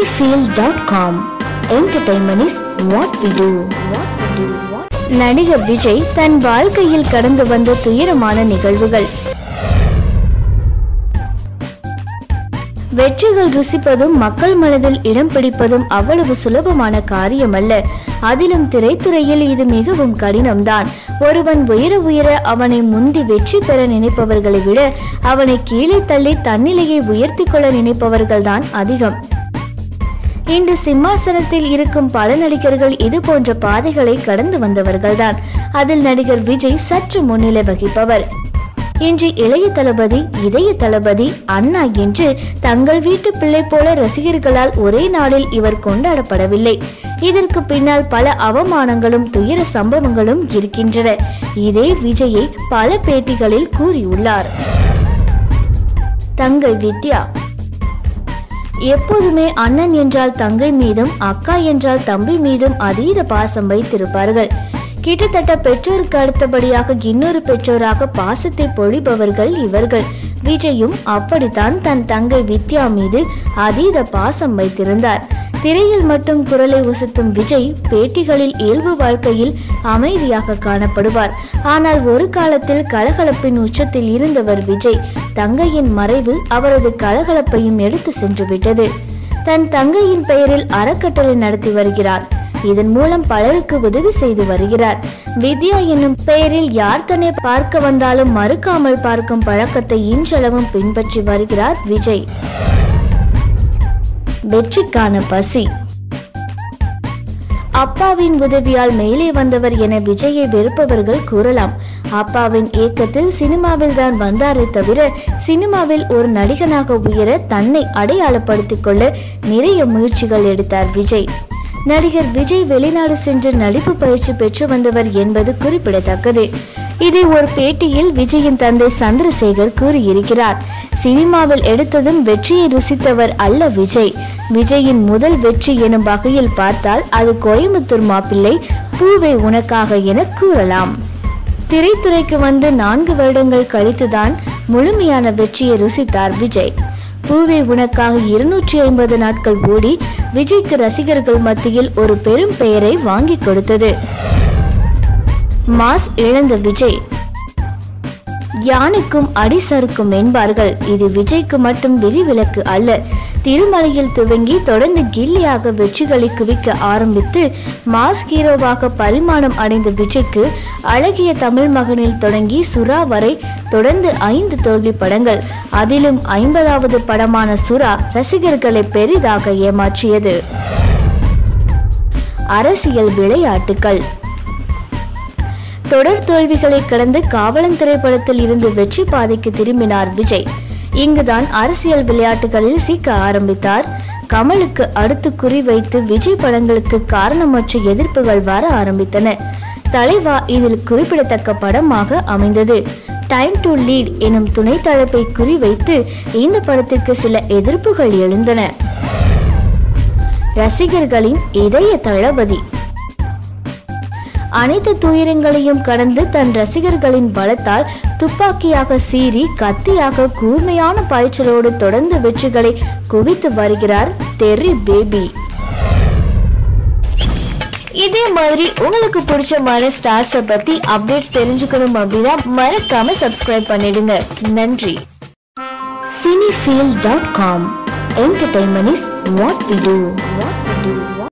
cinefield.com entertainment is what we do what we do what நடிகர் விஜய் தன் வாழ்க்கையில் கடந்து வந்த துயரமான நிகழ்வுகள் வெற்றிகள் ருசிப்பதும் மக்கள் மனதில் இடம் பிடிப்பதும் அவ்வளவு சுலபமான காரியமல்ல அதிலும் திரைத்துறையில் இது மிகவும் கடினம்தான் ஒருவன் உயர உயர அவனை முந்தி வெற்றி பெற நினைப்பவர்களை விட அவனை கீழே தள்ளி தன்னிலையை உயர்த்தி கொள்ள நினைப்பவர்கள்தான் அதிகம் இன்று சிம்மாசனத்தில் இருக்கும் பல நடிகர்கள் இது போன்ற பாதைகளை கடந்து வந்தவர்கள்தான் அதில் நடிகர் விஜய் சற்று முன்னிலை வகிப்பவர் இன்று இளைய தளபதி இதய தளபதி அண்ணா என்று தங்கள் வீட்டு பிள்ளை போல ரசிகர்களால் ஒரே நாளில் இவர் கொண்டாடப்படவில்லை இதற்கு பின்னால் பல அவமானங்களும் துயர சம்பவங்களும் இருக்கின்றன இதே விஜயை பல பேட்டிகளில் கூறியுள்ளார் தங்கை வித்யா எப்போதுமே அண்ணன் என்றால் தங்கை மீதும் அக்கா என்றால் தம்பி மீதும் அதீத பாசம் வைத்திருப்பார்கள் கிட்டத்தட்ட பெற்றோருக்கு அடுத்தபடியாக இன்னொரு பெற்றோராக பாசத்தை பொழிபவர்கள் இவர்கள் விஜயும் அப்படித்தான் தன் தங்கை வித்யா மீது அதீத பாசம் வைத்திருந்தார் திரையில் மட்டும் குரலை உசுத்தும் விஜய் பேட்டிகளில் இயல்பு வாழ்க்கையில் அமைதியாக காணப்படுவார் ஆனால் ஒரு காலத்தில் கலகலப்பின் உச்சத்தில் இருந்தவர் விஜய் தங்கையின் மறைவு அவரது கலகலப்பையும் எடுத்து சென்று விட்டது தன் தங்கையின் பெயரில் அறக்கட்டளை நடத்தி வருகிறார் இதன் மூலம் பலருக்கு உதவி செய்து வருகிறார் வித்யா என்னும் பெயரில் யார் தன்னை பார்க்க வந்தாலும் மறுக்காமல் பார்க்கும் பழக்கத்தை இன்றளவும் பின்பற்றி வருகிறார் விஜய் வெற்றிக்கான பசி அப்பாவின் உதவியால் மேலே வந்தவர் என விஜயை வெறுப்பவர்கள் கூறலாம் அப்பாவின் இயக்கத்தில் சினிமாவில் தான் வந்தாரே தவிர சினிமாவில் ஒரு நடிகனாக உயர தன்னை அடையாளப்படுத்திக் கொள்ள நிறைய முயற்சிகள் எடுத்தார் விஜய் நடிகர் விஜய் வெளிநாடு சென்று நடிப்பு பயிற்சி பெற்று வந்தவர் என்பது குறிப்பிடத்தக்கது இதை ஒரு பேட்டியில் விஜயின் தந்தை சந்திரசேகர் கூறியிருக்கிறார் சினிமாவில் எடுத்ததும் வெற்றியை ருசித்தவர் அல்ல விஜய் விஜயின் முதல் வெற்றி எனும் வகையில் பார்த்தால் அது கோயம்புத்தூர் மாப்பிள்ளை பூவே உனக்காக என கூறலாம் திரைத்துறைக்கு வந்து நான்கு வருடங்கள் கழித்துதான் முழுமையான வெற்றியை ருசித்தார் விஜய் பூவே உனக்காக இருநூற்றி ஐம்பது நாட்கள் ஓடி விஜய்க்கு ரசிகர்கள் மத்தியில் ஒரு பெரும் பெயரை வாங்கி கொடுத்தது மாஸ் இழந்த விஜய் யானைக்கும் அடி சறுக்கும் என்பார்கள் இது விஜய்க்கு மட்டும் விதிவிலக்கு அல்ல திருமலையில் துவங்கி தொடர்ந்து கில்லியாக வெற்றிகளை குவிக்க ஆரம்பித்து மாஸ் ஹீரோவாக பரிமாணம் அடைந்த விஜய்க்கு அழகிய தமிழ் மகனில் தொடங்கி சுறா வரை தொடர்ந்து ஐந்து தோல்வி படங்கள் அதிலும் ஐம்பதாவது படமான சுறா ரசிகர்களை பெரிதாக ஏமாற்றியது அரசியல் விளையாட்டுகள் தொடர் தோல்விகளை கடந்து காவலன் திரைப்படத்தில் இருந்து வெற்றி பாதைக்கு திரும்பினார் விஜய் இங்குதான் அரசியல் விளையாட்டுகளில் சிக்க ஆரம்பித்தார் கமலுக்கு அடுத்து குறிவைத்து விஜய் படங்களுக்கு காரணமற்ற எதிர்ப்புகள் வர ஆரம்பித்தன தலைவா இதில் குறிப்பிடத்தக்க படமாக அமைந்தது டைம் டு லீட் எனும் துணை தலைப்பை குறிவைத்து இந்த படத்திற்கு சில எதிர்ப்புகள் எழுந்தன ரசிகர்களின் இதய தளபதி அனைத்து துயரங்களையும் கடந்து தன் ரசிகர்களின் பலத்தால் துப்பாக்கியாக சீறி கத்தியாக கூர்மையான பாய்ச்சலோடு தொடர்ந்து வெற்றிகளை குவித்து வருகிறார் தெர்ரி பேபி இதே மாதிரி உங்களுக்கு பிடிச்சமான ஸ்டார்ஸை பத்தி அப்டேட்ஸ் தெரிஞ்சுக்கணும் அப்படின்னா மறக்காம சப்ஸ்கிரைப் பண்ணிடுங்க நன்றி cinefield.com entertainment is what we do what we do